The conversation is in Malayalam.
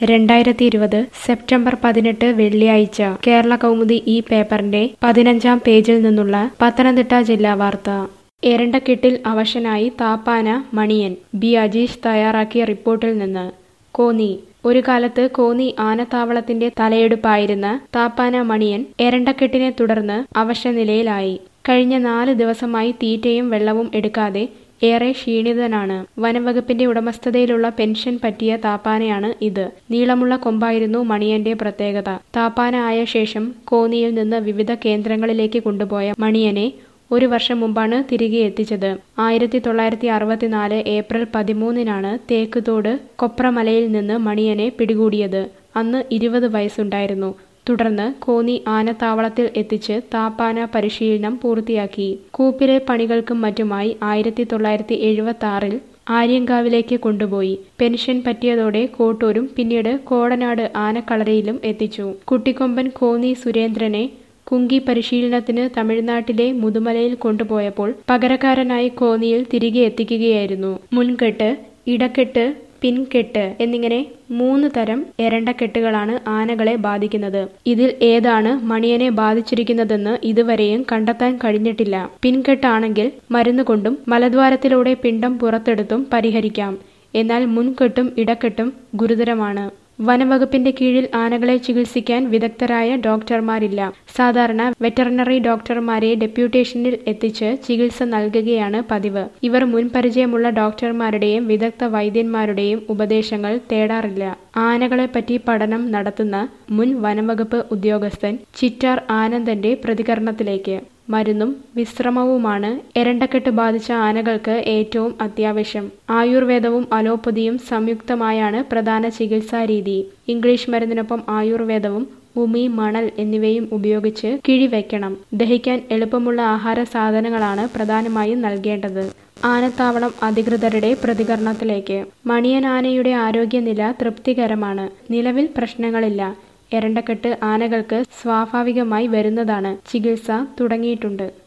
രണ്ടായിരത്തി ഇരുപത് സെപ്റ്റംബർ പതിനെട്ട് വെള്ളിയാഴ്ച കേരള കൗമുദി ഈ പേപ്പറിന്റെ പതിനഞ്ചാം പേജിൽ നിന്നുള്ള പത്തനംതിട്ട ജില്ലാ വാർത്ത എരണ്ടക്കെട്ടിൽ അവശനായി താപ്പാന മണിയൻ ബി അജീഷ് തയ്യാറാക്കിയ റിപ്പോർട്ടിൽ നിന്ന് കോന്നി ഒരു കാലത്ത് കോന്നി ആനത്താവളത്തിന്റെ തലയെടുപ്പായിരുന്ന താപ്പാന മണിയൻ എരണ്ടക്കെട്ടിനെ തുടർന്ന് അവശനിലയിലായി കഴിഞ്ഞ നാല് ദിവസമായി തീറ്റയും വെള്ളവും എടുക്കാതെ ഏറെ ക്ഷീണിതനാണ് വനംവകുപ്പിന്റെ ഉടമസ്ഥതയിലുള്ള പെൻഷൻ പറ്റിയ താപ്പാനയാണ് ഇത് നീളമുള്ള കൊമ്പായിരുന്നു മണിയന്റെ പ്രത്യേകത താപ്പാന ആയ ശേഷം കോന്നിയിൽ നിന്ന് വിവിധ കേന്ദ്രങ്ങളിലേക്ക് കൊണ്ടുപോയ മണിയനെ ഒരു വർഷം മുമ്പാണ് തിരികെ എത്തിച്ചത് ആയിരത്തി തൊള്ളായിരത്തി അറുപത്തിനാല് ഏപ്രിൽ പതിമൂന്നിനാണ് തേക്കുതോട് കൊപ്രമലയിൽ നിന്ന് മണിയനെ പിടികൂടിയത് അന്ന് ഇരുപത് വയസ്സുണ്ടായിരുന്നു തുടർന്ന് കോന്നി ആനത്താവളത്തിൽ എത്തിച്ച് താപ്പാന പരിശീലനം പൂർത്തിയാക്കി കൂപ്പിലെ പണികൾക്കും മറ്റുമായി ആയിരത്തി തൊള്ളായിരത്തി എഴുപത്തി ആറിൽ ആര്യങ്കാവിലേക്ക് കൊണ്ടുപോയി പെൻഷൻ പറ്റിയതോടെ കോട്ടൂരും പിന്നീട് കോടനാട് ആനക്കളരിയിലും എത്തിച്ചു കുട്ടിക്കൊമ്പൻ കോന്നി സുരേന്ദ്രനെ കുങ്കി പരിശീലനത്തിന് തമിഴ്നാട്ടിലെ മുതുമലയിൽ കൊണ്ടുപോയപ്പോൾ പകരക്കാരനായി കോന്നിയിൽ തിരികെ എത്തിക്കുകയായിരുന്നു മുൻകെട്ട് ഇടക്കെട്ട് പിൻകെട്ട് എന്നിങ്ങനെ മൂന്ന് തരം എരണ്ടക്കെട്ടുകളാണ് ആനകളെ ബാധിക്കുന്നത് ഇതിൽ ഏതാണ് മണിയനെ ബാധിച്ചിരിക്കുന്നതെന്ന് ഇതുവരെയും കണ്ടെത്താൻ കഴിഞ്ഞിട്ടില്ല പിൻകെട്ടാണെങ്കിൽ മരുന്നുകൊണ്ടും മലദ്വാരത്തിലൂടെ പിണ്ടം പുറത്തെടുത്തും പരിഹരിക്കാം എന്നാൽ മുൻകെട്ടും ഇടക്കെട്ടും ഗുരുതരമാണ് വനംവകുപ്പിന്റെ കീഴിൽ ആനകളെ ചികിത്സിക്കാൻ വിദഗ്ധരായ ഡോക്ടർമാരില്ല സാധാരണ വെറ്ററിനറി ഡോക്ടർമാരെ ഡെപ്യൂട്ടേഷനിൽ എത്തിച്ച് ചികിത്സ നൽകുകയാണ് പതിവ് ഇവർ മുൻപരിചയമുള്ള ഡോക്ടർമാരുടെയും വിദഗ്ധ വൈദ്യന്മാരുടെയും ഉപദേശങ്ങൾ തേടാറില്ല ആനകളെപ്പറ്റി പഠനം നടത്തുന്ന മുൻ വനംവകുപ്പ് ഉദ്യോഗസ്ഥൻ ചിറ്റാർ ആനന്ദന്റെ പ്രതികരണത്തിലേക്ക് മരുന്നും വിശ്രമവുമാണ് എരണ്ടക്കെട്ട് ബാധിച്ച ആനകൾക്ക് ഏറ്റവും അത്യാവശ്യം ആയുർവേദവും അലോപ്പതിയും സംയുക്തമായാണ് പ്രധാന ചികിത്സാ രീതി ഇംഗ്ലീഷ് മരുന്നിനൊപ്പം ആയുർവേദവും ഉമി മണൽ എന്നിവയും ഉപയോഗിച്ച് കിഴിവെക്കണം ദഹിക്കാൻ എളുപ്പമുള്ള ആഹാര സാധനങ്ങളാണ് പ്രധാനമായും നൽകേണ്ടത് ആനത്താവളം അധികൃതരുടെ പ്രതികരണത്തിലേക്ക് മണിയൻ ആനയുടെ ആരോഗ്യനില തൃപ്തികരമാണ് നിലവിൽ പ്രശ്നങ്ങളില്ല എരണ്ടക്കെട്ട് ആനകൾക്ക് സ്വാഭാവികമായി വരുന്നതാണ് ചികിത്സ തുടങ്ങിയിട്ടുണ്ട്